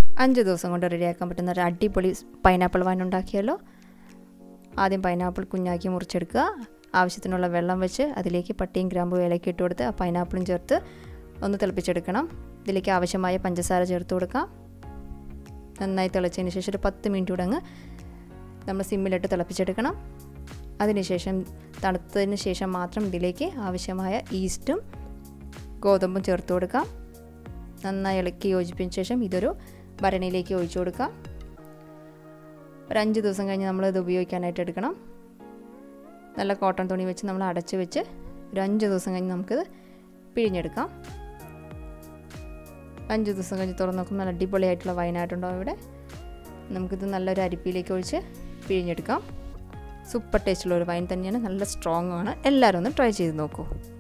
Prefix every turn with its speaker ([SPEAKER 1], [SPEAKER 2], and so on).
[SPEAKER 1] അഞ്ച് ദിവസം കൊണ്ട് റെഡിയാക്കാൻ പറ്റുന്ന ഒരു അടിപൊളി പൈനാപ്പിൾ വൈൻ ഉണ്ടാക്കിയാലോ ആദ്യം പൈനാപ്പിൾ കുഞ്ഞാക്കി മുറിച്ചെടുക്കുക ആവശ്യത്തിനുള്ള വെള്ളം വെച്ച് അതിലേക്ക് പട്ടിയും ഗ്രാമ്പും ഇലക്കി ഇട്ട് കൊടുത്ത് ആ പൈനാപ്പിളും ചേർത്ത് ഒന്ന് തിളപ്പിച്ചെടുക്കണം ഇതിലേക്ക് ആവശ്യമായ പഞ്ചസാര ചേർത്ത് കൊടുക്കാം നന്നായി തിളച്ചതിന് ശേഷം ഒരു പത്ത് മിനിറ്റ് കൂടെ അങ്ങ് നമ്മൾ സിമ്മിലിട്ട് തിളപ്പിച്ചെടുക്കണം അതിനുശേഷം തണുത്തതിന് ശേഷം മാത്രം ഇതിലേക്ക് ആവശ്യമായ ഈസ്റ്റും ഗോതമ്പും ചേർത്ത് കൊടുക്കാം നന്നായി ഇളക്കി യോജിപ്പിച്ച ശേഷം ഇതൊരു ഭരണിയിലേക്ക് ഒഴിച്ചു കൊടുക്കാം ഒരു അഞ്ച് ദിവസം കഴിഞ്ഞ് നമ്മൾ ഇത് ഉപയോഗിക്കാനായിട്ട് എടുക്കണം നല്ല കോട്ടൺ തുണി വെച്ച് നമ്മൾ അടച്ച് വെച്ച് ഒരു അഞ്ച് ദിവസം കഴിഞ്ഞ് നമുക്കിത് പിഴിഞ്ഞെടുക്കാം അഞ്ച് ദിവസം കഴിഞ്ഞ് തുറന്ന് നോക്കുമ്പോൾ നല്ല അടിപൊളിയായിട്ടുള്ള വൈനായിട്ടുണ്ടാവും ഇവിടെ നമുക്കിത് നല്ലൊരു അരിപ്പിയിലേക്ക് ഒഴിച്ച് പിഴിഞ്ഞെടുക്കാം സൂപ്പർ ടേസ്റ്റുള്ള ഒരു വൈൻ തന്നെയാണ് നല്ല സ്ട്രോങ് ആണ് എല്ലാവരും ഒന്ന് ട്രൈ ചെയ്ത് നോക്കൂ